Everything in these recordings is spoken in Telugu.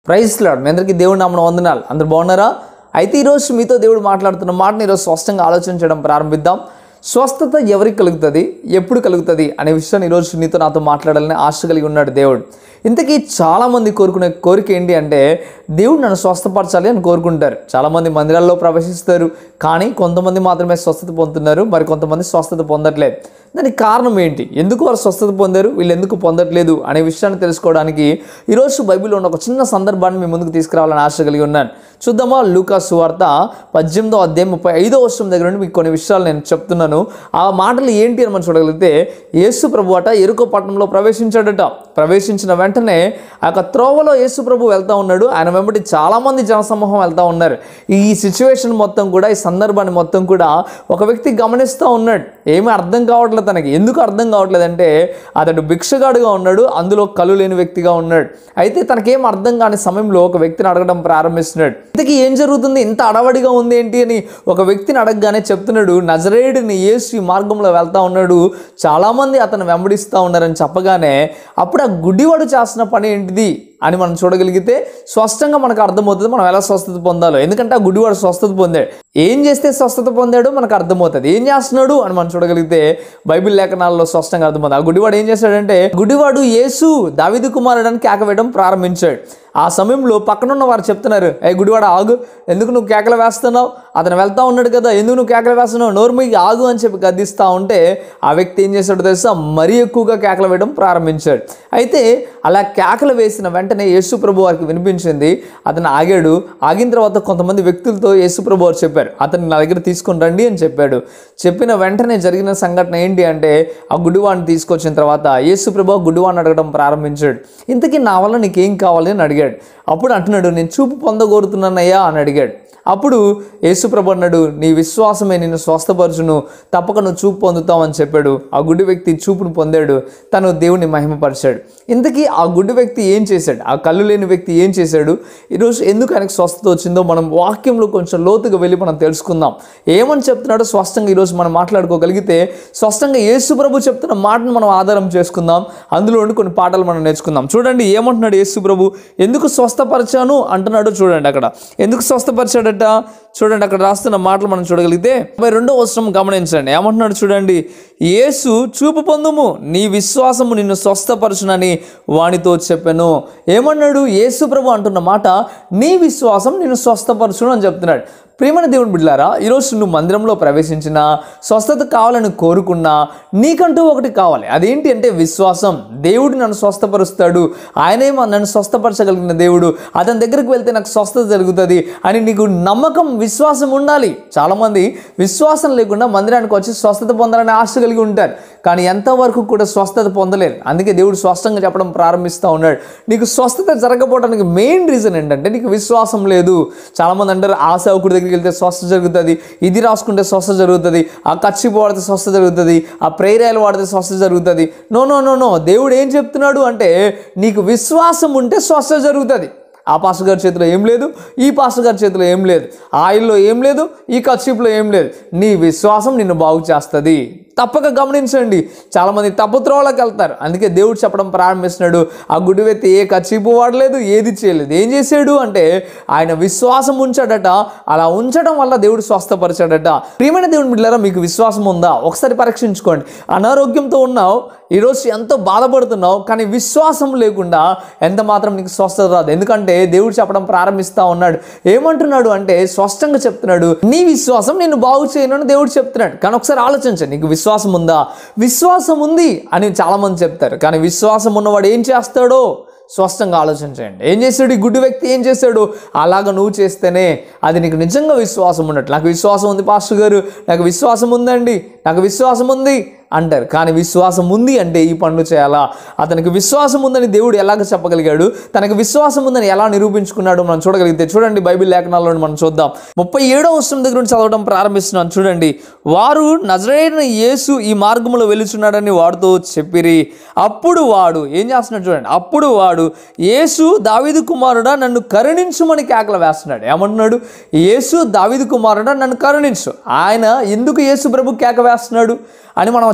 ప్రైజ్ లాడ్ మీ అందరికీ దేవుడి నామన వందనాలు అందరు బాగున్నారా అయితే ఈరోజు మీతో దేవుడు మాట్లాడుతున్న మాటని ఈరోజు స్పష్టంగా ఆలోచించడం ప్రారంభిద్దాం స్వస్థత ఎవరికి కలుగుతుంది ఎప్పుడు కలుగుతుంది అనే విషయాన్ని ఈరోజు నీతో నాతో మాట్లాడాలని ఆశ కలిగి ఉన్నాడు దేవుడు ఇంతకీ చాలామంది కోరుకునే కోరిక ఏంటి అంటే దేవుడు నన్ను స్వస్థపరచాలి అని కోరుకుంటారు చాలామంది మందిరాల్లో ప్రవేశిస్తారు కానీ కొంతమంది మాత్రమే స్వస్థత పొందుతున్నారు మరి కొంతమంది స్వస్థత పొందట్లేదు దానికి కారణం ఏంటి ఎందుకు వారు స్వస్థత పొందారు వీళ్ళు ఎందుకు పొందట్లేదు అనే విషయాన్ని తెలుసుకోవడానికి ఈరోజు బైబిల్లో ఉన్న ఒక చిన్న సందర్భాన్ని మీ ముందుకు తీసుకురావాలని ఆశ కలిగి ఉన్నాను చూద్దామా లూకా సువార్త పద్దెనిమిదో అధ్యాయం ముప్పై ఐదో వర్షం దగ్గర నుండి మీకు కొన్ని విషయాలు నేను చెప్తున్నాను ఆ మాటలు ఏంటి అని మనం చూడగలిగితే యేసు ప్రభు అట ఎరుకో పట్టణంలో ప్రవేశించాడట ప్రవేశించిన వెంటనే ఆ యొక్క త్రోవలో యేసు ప్రభు వెళ్తా ఉన్నాడు ఆయన వెంబడి చాలామంది జనసమూహం వెళ్తా ఉన్నారు ఈ సిచ్యువేషన్ మొత్తం కూడా ఈ సందర్భాన్ని మొత్తం కూడా ఒక వ్యక్తి గమనిస్తూ ఉన్నాడు ఏమీ అర్థం కావట్లేదు తనకి ఎందుకు అర్థం కావట్లేదు అంటే అతడు భిక్షగాడుగా ఉన్నాడు అందులో కళ్ళు లేని వ్యక్తిగా ఉన్నాడు అయితే తనకేం అర్థం కాని సమయంలో ఒక వ్యక్తిని అడగడం ప్రారంభిస్తున్నాడు ఇంతకీ ఏం జరుగుతుంది ఇంత అడవడిగా ఉంది ఏంటి అని ఒక వ్యక్తిని అడగగానే చెప్తున్నాడు నజరేయుడిని యేసు ఈ మార్గంలో వెళ్తా ఉన్నాడు చాలామంది అతను వెంబడిస్తూ ఉన్నారని చెప్పగానే అప్పుడు ఆ గుడ్డివాడు చేస్తున్న పని ఏంటిది అని మనం చూడగలిగితే స్పష్టంగా మనకు అర్థమవుతుంది మనం ఎలా స్వస్థత పొందాలో ఎందుకంటే ఆ గుడివాడు స్వస్థత పొందాడు ఏం చేస్తే స్వస్థత పొందాడో మనకు అర్థమవుతుంది ఏం చేస్తున్నాడు అని మనం చూడగలిగితే బైబిల్ లేఖనాల్లో స్పష్టంగా అర్థమవుతుంది ఆ గుడివాడు ఏం చేశాడంటే గుడివాడు యేసు దావిదు కుమారుడని కేక వేయడం ప్రారంభించాడు ఆ సమయంలో పక్కనున్న వారు చెప్తున్నారు ఏ గుడివాడ ఆగు ఎందుకు నువ్వు కేకలు వేస్తున్నావు అతను వెళ్తా ఉన్నాడు కదా ఎందుకు నువ్వు కేకలు వేస్తున్నావు నోర్మికి ఆగు అని చెప్పి గద్దిస్తూ ఉంటే ఆ వ్యక్తి ఏం చేశాడో తెలుసా మరీ ఎక్కువగా కేకలు వేయడం ప్రారంభించాడు అయితే అలా కేకలు వేసిన వెంటనే యేసు ప్రభు వారికి వినిపించింది అతను ఆగాడు ఆగిన తర్వాత కొంతమంది వ్యక్తులతో యేసు ప్రభు వారు చెప్పారు అతన్ని నా దగ్గర తీసుకొని రండి అని చెప్పాడు చెప్పిన వెంటనే జరిగిన సంఘటన ఏంటి అంటే ఆ గుడివాడిని తీసుకొచ్చిన తర్వాత యేసు ప్రభు గుడివాడిని అడగడం ప్రారంభించాడు ఇంతకీ నా వల్ల నీకేం కావాలి అని అడిగాడు అప్పుడు అంటున్నాడు నేను చూపు పొందగోరుతున్నానయ్యా అని అడిగాడు అప్పుడు యేసుప్రభు అన్నాడు నీ విశ్వాసమే నిన్ను స్వస్థపరచును తప్పక నువ్వు చూపు పొందుతావు అని చెప్పాడు ఆ గుడ్డి వ్యక్తి చూపును పొందాడు తను దేవుని మహిమపరిచాడు ఇంతకీ ఆ గుడ్డి వ్యక్తి ఏం చేశాడు ఆ కళ్ళు లేని వ్యక్తి ఏం చేశాడు ఈరోజు ఎందుకు ఆయనకు స్వస్థత వచ్చిందో మనం వాక్యంలో కొంచెం లోతుగా వెళ్ళి మనం తెలుసుకుందాం ఏమని చెప్తున్నాడో స్పష్టంగా ఈరోజు మనం మాట్లాడుకోగలిగితే స్పష్టంగా యేసుప్రభు చెప్తున్న మాటను మనం ఆధారం చేసుకుందాం అందులో ఉండి కొన్ని పాటలు మనం నేర్చుకుందాం చూడండి ఏమంటున్నాడు యేసుప్రభు ఎందుకు స్వస్థపరిచాను అంటున్నాడు చూడండి అక్కడ ఎందుకు స్వస్థపరిచాడట చూడండి అక్కడ రాస్తున్న మాటలు మనం చూడగలిగితే మరి రెండో వస్త్రం గమనించండి ఏమంటున్నాడు చూడండి యేసు చూపు పొందుము నీ విశ్వాసము నిన్ను స్వస్థపరచునని వానితో చెప్పాను ఏమన్నాడు యేసు ప్రభు అంటున్న మాట నీ విశ్వాసం నిన్ను స్వస్థపరచును అని చెప్తున్నాడు ప్రియమైన దేవుని బిడ్డారా ఈరోజు నువ్వు మందిరంలో ప్రవేశించిన స్వస్థత కావాలని కోరుకున్నా నీకంటూ ఒకటి కావాలి అదేంటి అంటే విశ్వాసం దేవుడు నన్ను స్వస్థపరుస్తాడు ఆయనే మా- నన్ను స్వస్థపరచగలిగిన దేవుడు అతని దగ్గరికి వెళ్తే నాకు స్వస్థత జరుగుతుంది అని నీకు నమ్మకం విశ్వాసం ఉండాలి చాలామంది విశ్వాసం లేకుండా మందిరానికి వచ్చి స్వస్థత పొందాలని ఆశ కలిగి ఉంటారు కానీ ఎంతవరకు కూడా స్వస్థత పొందలేరు అందుకే దేవుడు స్పష్టంగా చెప్పడం ప్రారంభిస్తూ ఉన్నాడు నీకు స్వస్థత జరగకపోవడానికి మెయిన్ రీజన్ ఏంటంటే నీకు విశ్వాసం లేదు చాలామంది అంటారు ఆ సేవకుడి దగ్గరికి వెళ్తే స్వస్థ జరుగుతుంది ఇది రాసుకుంటే స్వస్థ జరుగుతుంది ఆ కచ్చిపు వాడితే స్వస్థ జరుగుతుంది ఆ ప్రేరాయలు వాడితే స్వస్థ జరుగుతుంది నో నో నో నో దేవుడు ఏం చెప్తున్నాడు అంటే నీకు విశ్వాసం ఉంటే స్వస్థ జరుగుతుంది ఆ పాస్టర్ గారి చేతిలో ఏం లేదు ఈ పాస్టర్ గారి చేతిలో ఏం లేదు ఆయిల్లో ఏం లేదు ఈ కచ్చిపులో ఏం లేదు నీ విశ్వాసం నిన్ను బాగు చేస్తుంది తప్పక గమనించండి చాలామంది తప్పుత్రోవలోకి వెళ్తారు అందుకే దేవుడు చెప్పడం ప్రారంభిస్తున్నాడు ఆ గుడి వ్యక్తి ఏ కచ్చిపు వాడలేదు ఏది చేయలేదు ఏం చేశాడు అంటే ఆయన విశ్వాసం ఉంచాడట అలా ఉంచడం వల్ల దేవుడు స్వస్థపరిచాడట ప్రియమైన దేవుని బిడ్డలారా మీకు విశ్వాసం ఉందా ఒకసారి పరీక్షించుకోండి అనారోగ్యంతో ఉన్నావు ఈరోజు ఎంతో బాధపడుతున్నావు కానీ విశ్వాసం లేకుండా ఎంత మాత్రం నీకు స్వస్థత రాదు ఎందుకంటే దేవుడు చెప్పడం ప్రారంభిస్తా ఉన్నాడు ఏమంటున్నాడు అంటే స్పష్టంగా చెప్తున్నాడు నీ విశ్వాసం నేను బాగు చేయను అని దేవుడు చెప్తున్నాడు కానీ ఒకసారి ఆలోచించండి నీకు విశ్వాసం ఉందా విశ్వాసం ఉంది అని చాలామంది చెప్తారు కానీ విశ్వాసం ఉన్నవాడు ఏం చేస్తాడో స్పష్టంగా ఆలోచించండి ఏం చేశాడు ఈ గుడ్డి వ్యక్తి ఏం చేశాడు అలాగ నువ్వు చేస్తేనే అది నీకు నిజంగా విశ్వాసం ఉన్నట్టు నాకు విశ్వాసం ఉంది పాస్టర్ గారు నాకు విశ్వాసం ఉందండి నాకు విశ్వాసం ఉంది అంటారు కానీ విశ్వాసం ఉంది అంటే ఈ పనులు చేయాలా అతనికి విశ్వాసం ఉందని దేవుడు ఎలాగ చెప్పగలిగాడు తనకు విశ్వాసం ఉందని ఎలా నిరూపించుకున్నాడు మనం చూడగలిగితే చూడండి బైబిల్ లేఖనాల్లో మనం చూద్దాం ముప్పై ఏడో వచనం దగ్గర నుంచి చదవడం ప్రారంభిస్తున్నాను చూడండి వారు నజరైన యేసు ఈ మార్గంలో వెలుచున్నాడని వాడితో చెప్పిరి అప్పుడు వాడు ఏం చేస్తున్నాడు చూడండి అప్పుడు వాడు యేసు దావీదు కుమారుడా నన్ను కరుణించుమని కేకలు వేస్తున్నాడు ఏమంటున్నాడు యేసు దావీదు కుమారుడా నన్ను కరుణించు ఆయన ఎందుకు యేసు ప్రభు కేక వేస్తున్నాడు అని మనం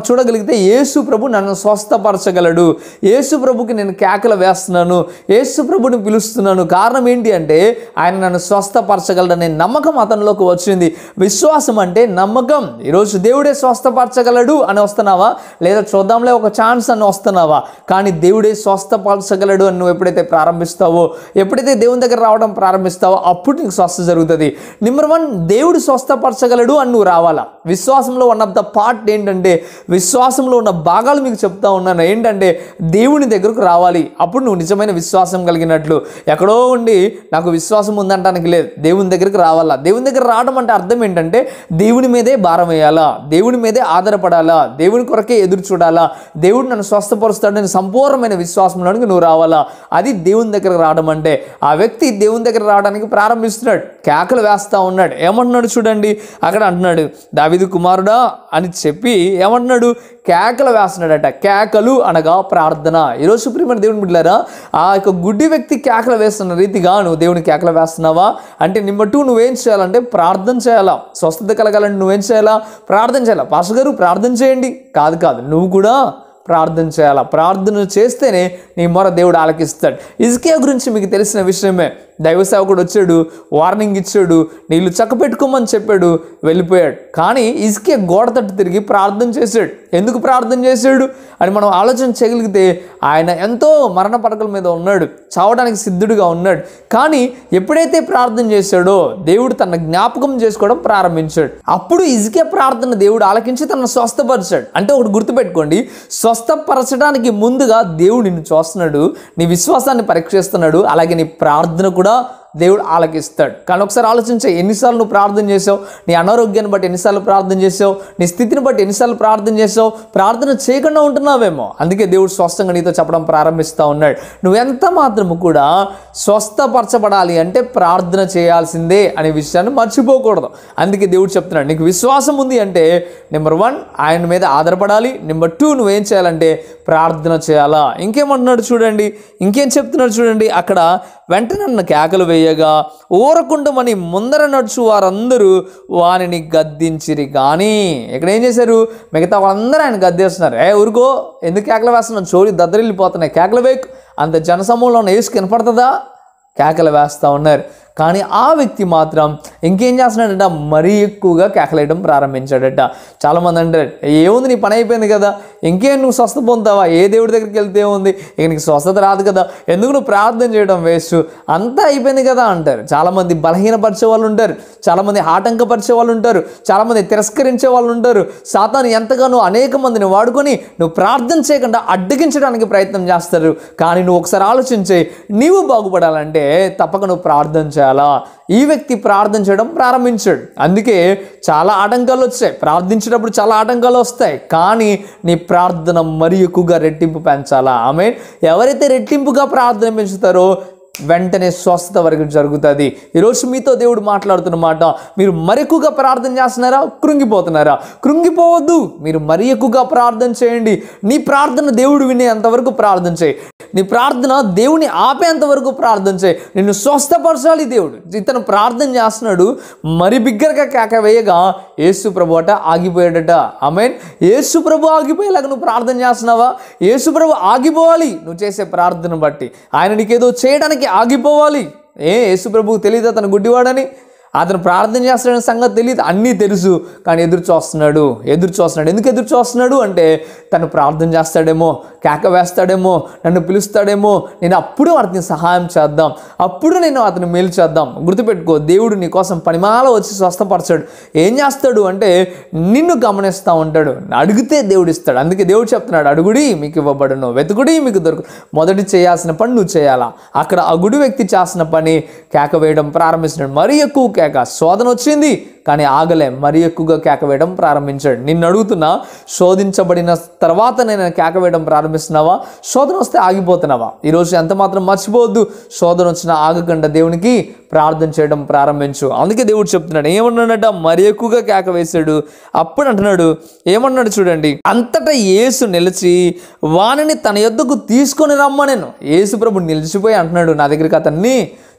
చూడగలిగితే యేసు ప్రభు నన్ను స్వస్థపరచగలడు యేసు ప్రభుకి నేను కేకలు వేస్తున్నాను యేసు ప్రభుని పిలుస్తున్నాను కారణం ఏంటి అంటే ఆయన నన్ను స్వస్థపరచగలడనే నమ్మకం అతనిలోకి వచ్చింది విశ్వాసం అంటే నమ్మకం ఈరోజు దేవుడే స్వస్థపరచగలడు అని వస్తున్నావా లేదా చూద్దాంలే ఒక ఛాన్స్ అని వస్తున్నావా కానీ దేవుడే స్వస్థపరచగలడు అని నువ్వు ఎప్పుడైతే ప్రారంభిస్తావో ఎప్పుడైతే దేవుని దగ్గర రావడం ప్రారంభిస్తావో అప్పుడు నీకు స్వస్థ జరుగుతుంది నెంబర్ వన్ దేవుడు స్వస్థపరచగలడు అని నువ్వు రావాలా విశ్వాసంలో వన్ ఆఫ్ ద పార్ట్ ఏంటంటే విశ్వాసంలో ఉన్న భాగాలు మీకు చెప్తా ఉన్నాను ఏంటంటే దేవుని దగ్గరకు రావాలి అప్పుడు నువ్వు నిజమైన విశ్వాసం కలిగినట్లు ఎక్కడో ఉండి నాకు విశ్వాసం ఉందంటానికి లేదు దేవుని దగ్గరికి రావాలా దేవుని దగ్గర రావడం అంటే అర్థం ఏంటంటే దేవుని మీదే భారం వేయాలా దేవుని మీదే ఆధారపడాలా దేవుని కొరకే ఎదురు చూడాలా దేవుడు నన్ను స్వస్థపరుస్తాడని సంపూర్ణమైన విశ్వాసంలోనికి నువ్వు రావాలా అది దేవుని దగ్గరకు రావడం అంటే ఆ వ్యక్తి దేవుని దగ్గర రావడానికి ప్రారంభిస్తున్నాడు కేకలు వేస్తా ఉన్నాడు ఏమంటున్నాడు చూడండి అక్కడ అంటున్నాడు దావిదు కుమారుడా అని చెప్పి ఏమంటున్నాడు కేకలు వేస్తున్నాడట కేకలు అనగా ప్రార్థన ఈరోజు సుప్రీమైన దేవుని బిడ్డారా ఆ యొక్క గుడ్డి వ్యక్తి కేకలు వేస్తున్న రీతిగా నువ్వు దేవుని కేకలు వేస్తున్నావా అంటే నెంబర్ టూ నువ్వేం చేయాలంటే ప్రార్థన చేయాలా స్వస్థత కలగాలంటే నువ్వేం చేయాలా ప్రార్థన చేయాలా పాస్టర్ గారు ప్రార్థన చేయండి కాదు కాదు నువ్వు కూడా ప్రార్థన చేయాలా ప్రార్థన చేస్తేనే నీ మొర దేవుడు ఆలకిస్తాడు ఇజ్కియా గురించి మీకు తెలిసిన విషయమే దైవ సేవకుడు వచ్చాడు వార్నింగ్ ఇచ్చాడు నీళ్ళు చక్కపెట్టుకోమని చెప్పాడు వెళ్ళిపోయాడు కానీ ఇజ్కియా గోడ తట్టు తిరిగి ప్రార్థన చేశాడు ఎందుకు ప్రార్థన చేశాడు అని మనం ఆలోచన చేయగలిగితే ఆయన ఎంతో మరణ పడకల మీద ఉన్నాడు చావడానికి సిద్ధుడుగా ఉన్నాడు కానీ ఎప్పుడైతే ప్రార్థన చేశాడో దేవుడు తన జ్ఞాపకం చేసుకోవడం ప్రారంభించాడు అప్పుడు ఇజికే ప్రార్థన దేవుడు ఆలకించి తనను స్వస్థపరిచాడు అంటే ఒకటి గుర్తుపెట్టుకోండి స్వస్థపరచడానికి ముందుగా దేవుడు నిన్ను చూస్తున్నాడు నీ విశ్వాసాన్ని పరీక్షిస్తున్నాడు అలాగే నీ ప్రార్థన కూడా దేవుడు ఆలకిస్తాడు కానీ ఒకసారి ఆలోచించే ఎన్నిసార్లు నువ్వు ప్రార్థన చేసావు నీ అనారోగ్యాన్ని బట్టి ఎన్నిసార్లు ప్రార్థన చేసావు నీ స్థితిని బట్టి ఎన్నిసార్లు ప్రార్థన చేసావు ప్రార్థన చేయకుండా ఉంటున్నావేమో అందుకే దేవుడు స్వస్థంగా నీతో చెప్పడం ప్రారంభిస్తూ ఉన్నాడు నువ్వెంత మాత్రము కూడా స్వస్థపరచబడాలి అంటే ప్రార్థన చేయాల్సిందే అనే విషయాన్ని మర్చిపోకూడదు అందుకే దేవుడు చెప్తున్నాడు నీకు విశ్వాసం ఉంది అంటే నెంబర్ వన్ ఆయన మీద ఆధారపడాలి నెంబర్ టూ నువ్వేం చేయాలంటే ప్రార్థన చేయాలా ఇంకేమంటున్నాడు చూడండి ఇంకేం చెప్తున్నాడు చూడండి అక్కడ వెంటనే నన్ను కేకలు వేయగా ఊరకుండమని ముందర నడుచు వారందరూ వానిని గద్దించిరి కానీ ఇక్కడ ఏం చేశారు మిగతా వాళ్ళందరూ ఆయన గద్దేస్తున్నారు ఏ ఊరుకో ఎందుకు కేకలు వేస్తున్నావు చోరీ దద్దరిల్లిపోతున్నాయి కేకలు వేయకు అంత జనసమూహంలో ఉన్న ఏసు కనపడుతుందా కేకలు వేస్తూ ఉన్నారు కానీ ఆ వ్యక్తి మాత్రం ఇంకేం చేస్తున్నాడట మరీ ఎక్కువగా కేకలేయడం ప్రారంభించాడట చాలామంది అంటారు ఏముంది నీ పని అయిపోయింది కదా ఇంకేం నువ్వు స్వస్థ పొందుతావా ఏ దేవుడి దగ్గరికి వెళ్తే ఏముంది ఇక నీకు స్వస్థత రాదు కదా ఎందుకు నువ్వు ప్రార్థన చేయడం వేస్ట్ అంతా అయిపోయింది కదా అంటారు చాలామంది బలహీనపరిచే వాళ్ళు ఉంటారు చాలామంది ఆటంకపరిచే వాళ్ళు ఉంటారు చాలామంది తిరస్కరించే వాళ్ళు ఉంటారు సాతాను ఎంతగానో అనేక మందిని వాడుకొని నువ్వు ప్రార్థన చేయకుండా అడ్డగించడానికి ప్రయత్నం చేస్తారు కానీ నువ్వు ఒకసారి ఆలోచించే నీవు బాగుపడాలంటే తప్పక నువ్వు ప్రార్థన చేయాలా ఈ వ్యక్తి ప్రార్థన చేయడం ప్రారంభించాడు అందుకే చాలా ఆటంకాలు వచ్చాయి ప్రార్థించేటప్పుడు చాలా ఆటంకాలు వస్తాయి కానీ నీ ప్రార్థన మరి ఎక్కువగా రెట్టింపు పెంచాలా ఆమె ఎవరైతే రెట్టింపుగా ప్రార్థన పెంచుతారో వెంటనే స్వస్థత వరకు జరుగుతుంది ఈరోజు మీతో దేవుడు మాట్లాడుతున్న మాట మీరు మరి ఎక్కువగా ప్రార్థన చేస్తున్నారా కృంగిపోతున్నారా కృంగిపోవద్దు మీరు మరి ఎక్కువగా ప్రార్థన చేయండి నీ ప్రార్థన దేవుడు వినేంతవరకు ప్రార్థన చేయి నీ ప్రార్థన దేవుని ఆపేంత వరకు ప్రార్థన చేయి నిన్ను స్వస్థపరచాలి దేవుడు ఇతను ప్రార్థన చేస్తున్నాడు మరి బిగ్గరగా కేక వేయగా యేసు ప్రభు అట ఆగిపోయాడట ఆమెన్ యేసు ప్రభు ఆగిపోయేలాగా నువ్వు ప్రార్థన చేస్తున్నావా యేసు ప్రభు ఆగిపోవాలి నువ్వు చేసే ప్రార్థన బట్టి ఆయన నీకేదో చేయడానికి ఆగిపోవాలి ఏ యేసు ప్రభువు తెలియదు అతను గుడ్డివాడని అతను ప్రార్థన చేస్తాడనే సంగతి తెలియదు అన్నీ తెలుసు కానీ ఎదురు చూస్తున్నాడు ఎదురు చూస్తున్నాడు ఎందుకు ఎదురు చూస్తున్నాడు అంటే తను ప్రార్థన చేస్తాడేమో కేక వేస్తాడేమో నన్ను పిలుస్తాడేమో నేను అప్పుడు అతని సహాయం చేద్దాం అప్పుడు నేను అతను మేలు చేద్దాం గుర్తుపెట్టుకో దేవుడు నీ కోసం పనిమాల వచ్చి స్వస్థపరచాడు ఏం చేస్తాడు అంటే నిన్ను గమనిస్తూ ఉంటాడు అడిగితే దేవుడు ఇస్తాడు అందుకే దేవుడు చెప్తున్నాడు అడుగుడి మీకు ఇవ్వబడును వెతుకుడి మీకు దొరుకు మొదటి చేయాల్సిన పని నువ్వు చేయాలా అక్కడ ఆ గుడి వ్యక్తి చేసిన పని కేక వేయడం ప్రారంభిస్తున్నాడు మరీ ఎక్కువ కేక శోధన వచ్చింది కానీ ఆగలే మరీ ఎక్కువగా కేక వేయడం ప్రారంభించాడు నిన్ను అడుగుతున్నా శోధించబడిన తర్వాత నేను కేక వేయడం ప్రారంభిస్తున్నావా శోధన వస్తే ఆగిపోతున్నావా ఈరోజు ఎంత మాత్రం మర్చిపోవద్దు శోధన వచ్చినా ఆగకుండా దేవునికి ప్రార్థన చేయడం ప్రారంభించు అందుకే దేవుడు చెప్తున్నాడు ఏమన్నాడట మరి ఎక్కువగా కేక వేశాడు అప్పుడు అంటున్నాడు ఏమన్నాడు చూడండి అంతటా యేసు నిలిచి వానిని తన యొద్దకు తీసుకొని రమ్మనేను యేసు ప్రభు నిలిచిపోయి అంటున్నాడు నా దగ్గరికి అతన్ని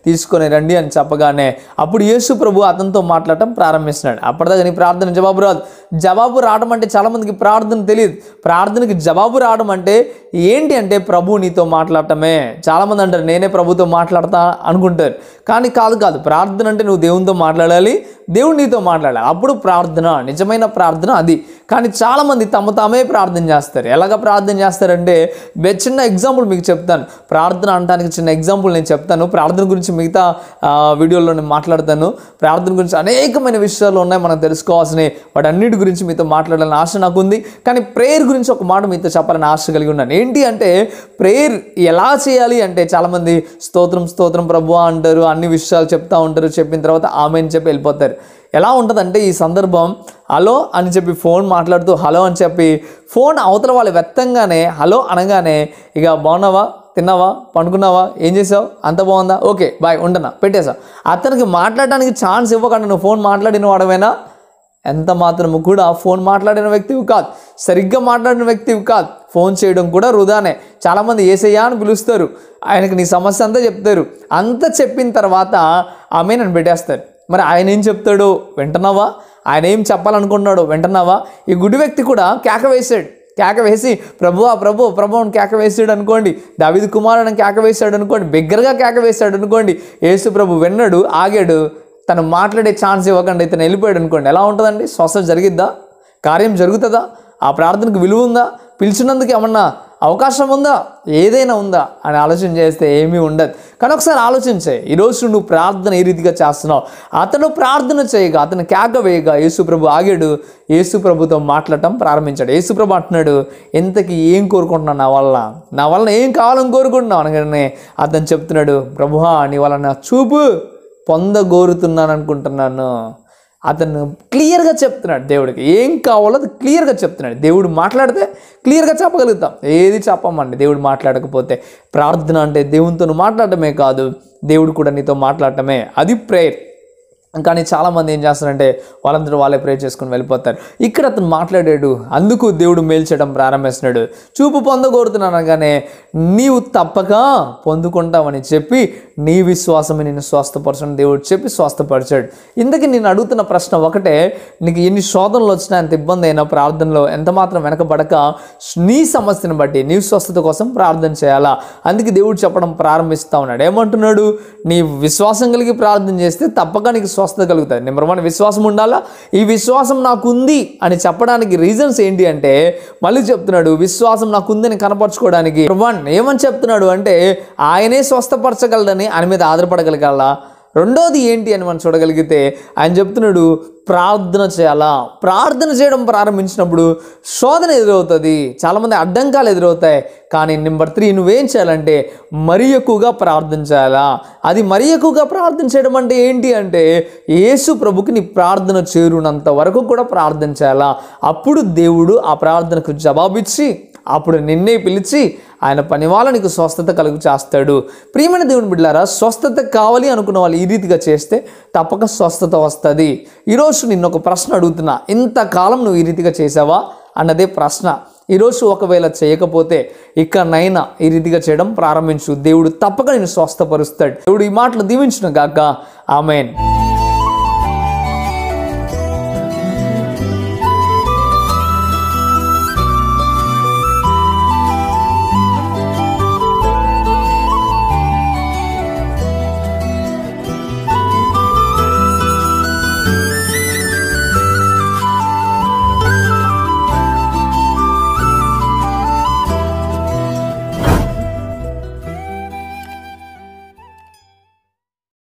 తీసుకొని రండి అని చెప్పగానే అప్పుడు యేసు ప్రభు అతనితో మాట్లాడటం ప్రారంభిస్తున్నాడు అప్పటిదాకా నీ ప్రార్థన జవాబు రాదు జవాబు రావడం అంటే చాలామందికి ప్రార్థన తెలియదు ప్రార్థనకి జవాబు రావడం అంటే ఏంటి అంటే ప్రభు నీతో మాట్లాడటమే చాలామంది అంటారు నేనే ప్రభుతో మాట్లాడతా అనుకుంటారు కానీ కాదు కాదు ప్రార్థన అంటే నువ్వు దేవునితో మాట్లాడాలి దేవుడు నీతో మాట్లాడాలి అప్పుడు ప్రార్థన నిజమైన ప్రార్థన అది కానీ చాలామంది తమ తామే ప్రార్థన చేస్తారు ఎలాగ ప్రార్థన చేస్తారంటే బె- చిన్న ఎగ్జాంపుల్ మీకు చెప్తాను ప్రార్థన అనడానికి చిన్న ఎగ్జాంపుల్ నేను చెప్తాను ప్రార్థన గురించి మిగతా ఆ, వీడియోలో నేను మాట్లాడతాను ప్రార్థన గురించి అనేకమైన విషయాలు ఉన్నాయి మనం తెలుసుకోవాల్సినవి వాటి అన్నిటి గురించి మీతో మాట్లాడాలని ఆశ నాకు ఉంది కానీ ప్రేయర్ గురించి ఒక మాట మీతో చెప్పాలని ఆశ కలిగి ఉన్నాను ఏంటి అంటే ప్రేయర్ ఎలా చేయాలి అంటే చాలామంది స్తోత్రం స్తోత్రం ప్రభు అంటారు అన్ని విషయాలు చెప్తా ఉంటారు చెప్పిన తర్వాత ఆమె అని చెప్పి వెళ్ళిపోతారు ఎలా ఉంటుందంటే ఈ సందర్భం హలో అని చెప్పి ఫోన్ మాట్లాడుతూ హలో అని చెప్పి ఫోన్ అవతల వాళ్ళు వెత్తంగానే హలో అనగానే ఇక బాగున్నావా తిన్నావా పండుకున్నావా ఏం చేసావు అంత బాగుందా ఓకే బాయ్ ఉండనా పెట్టేసా అతనికి మాట్లాడడానికి ఛాన్స్ ఇవ్వకుండా నువ్వు ఫోన్ మాట్లాడిన వాడమేనా ఎంత మాత్రము కూడా ఫోన్ మాట్లాడిన వ్యక్తివి కాదు సరిగ్గా మాట్లాడిన వ్యక్తివి కాదు ఫోన్ చేయడం కూడా వృధానే చాలామంది ఏసయ్యా అని పిలుస్తారు ఆయనకి నీ సమస్య అంతా చెప్తారు అంత చెప్పిన తర్వాత ఆమె నన్ను పెట్టేస్తారు మరి ఆయన ఏం చెప్తాడు వింటున్నావా ఆయన ఏం చెప్పాలనుకుంటున్నాడు వింటున్నావా ఈ గుడి వ్యక్తి కూడా కేక వేసాడు కేక వేసి ప్రభువా ప్రభు ప్రభు అని కేక వేసాడు అనుకోండి దావిది కుమారుడు అని కేక వేసాడు అనుకోండి బిగ్గరగా కేక వేసాడు అనుకోండి యేసు ప్రభు విన్నాడు ఆగాడు తను మాట్లాడే ఛాన్స్ ఇవ్వకుండా ఇతను వెళ్ళిపోయాడు అనుకోండి ఎలా ఉంటుందండి స్వస్థత జరిగిద్దా కార్యం జరుగుతుందా ఆ ప్రార్థనకు విలువ ఉందా పిలిచినందుకు ఏమన్నా అవకాశం ఉందా ఏదైనా ఉందా అని ఆలోచన చేస్తే ఏమీ ఉండదు కానీ ఒకసారి ఆలోచించే ఈరోజు నువ్వు ప్రార్థన ఏ రీతిగా చేస్తున్నావు అతను ప్రార్థన చేయగా అతను కేక వేయగా యేసుప్రభు ఆగాడు యేసుప్రభుతో మాట్లాడటం ప్రారంభించాడు యేసుప్రభు అంటున్నాడు ఎంతకి ఏం కోరుకుంటున్నావు నా వల్ల నా వలన ఏం కావాలని కోరుకుంటున్నావు అనగానే అతను చెప్తున్నాడు ప్రభుహా నీ వలన నా చూపు పొందగోరుతున్నాను అనుకుంటున్నాను అతను క్లియర్గా చెప్తున్నాడు దేవుడికి ఏం కావాలో అది క్లియర్గా చెప్తున్నాడు దేవుడు మాట్లాడితే క్లియర్గా చెప్పగలుగుతాం ఏది చెప్పమండి దేవుడు మాట్లాడకపోతే ప్రార్థన అంటే దేవునితో నువ్వు మాట్లాడటమే కాదు దేవుడు కూడా నీతో మాట్లాడటమే అది ప్రేయర్ కానీ చాలామంది ఏం చేస్తారంటే వాళ్ళందరూ వాళ్ళే ప్రే చేసుకుని వెళ్ళిపోతారు ఇక్కడ అతను మాట్లాడాడు అందుకు దేవుడు మేలు చేయడం ప్రారంభిస్తున్నాడు చూపు పొందగోరుతున్నాను అనగానే నీవు తప్పక పొందుకుంటావని చెప్పి నీ విశ్వాసమే నేను స్వస్థపరచని దేవుడు చెప్పి స్వస్థపరిచాడు ఇందుకే నేను అడుగుతున్న ప్రశ్న ఒకటే నీకు ఎన్ని శోధనలు వచ్చినా ఎంత ఇబ్బంది అయినా ప్రార్థనలో ఎంత మాత్రం వెనకబడక నీ సమస్యను బట్టి నీ స్వస్థత కోసం ప్రార్థన చేయాలా అందుకే దేవుడు చెప్పడం ప్రారంభిస్తా ఉన్నాడు ఏమంటున్నాడు నీ విశ్వాసం కలిగి ప్రార్థన చేస్తే తప్పక నీకు స్వస్థత కలుగుతుంది నెంబర్ వన్ విశ్వాసం ఉండాలా ఈ విశ్వాసం నాకు ఉంది అని చెప్పడానికి రీజన్స్ ఏంటి అంటే మళ్ళీ చెప్తున్నాడు విశ్వాసం నాకు ఉందని కనపరచుకోవడానికి వన్ ఏమని చెప్తున్నాడు అంటే ఆయనే స్వస్థపరచగలడని ఆయన మీద ఆధారపడగలగాల రెండోది ఏంటి అని మనం చూడగలిగితే ఆయన చెప్తున్నాడు ప్రార్థన చేయాలా ప్రార్థన చేయడం ప్రారంభించినప్పుడు శోధన ఎదురవుతుంది చాలామంది అడ్డంకాలు ఎదురవుతాయి కానీ నెంబర్ త్రీ నువ్వేం చేయాలంటే మరీ ఎక్కువగా ప్రార్థన చేయాలా అది మరీ ఎక్కువగా ప్రార్థన చేయడం అంటే ఏంటి అంటే యేసు ప్రభుకి నీ ప్రార్థన చేరునంత వరకు కూడా ప్రార్థన చేయాలా అప్పుడు దేవుడు ఆ ప్రార్థనకు జవాబిచ్చి అప్పుడు నిన్నే పిలిచి ఆయన పని వాళ్ళ నీకు స్వస్థత కలుగు చేస్తాడు ప్రియమైన దేవుని బిడ్డారా స్వస్థత కావాలి అనుకున్న వాళ్ళు ఈ రీతిగా చేస్తే తప్పక స్వస్థత వస్తుంది ఈరోజు నిన్ను ఒక ప్రశ్న అడుగుతున్నా ఇంతకాలం నువ్వు ఈ రీతిగా చేసావా అన్నదే ప్రశ్న ఈరోజు ఒకవేళ చేయకపోతే ఇకనైనా ఈ రీతిగా చేయడం ప్రారంభించు దేవుడు తప్పక నేను స్వస్థపరుస్తాడు దేవుడు ఈ మాటలు దీవించిన గాక ఆమెన్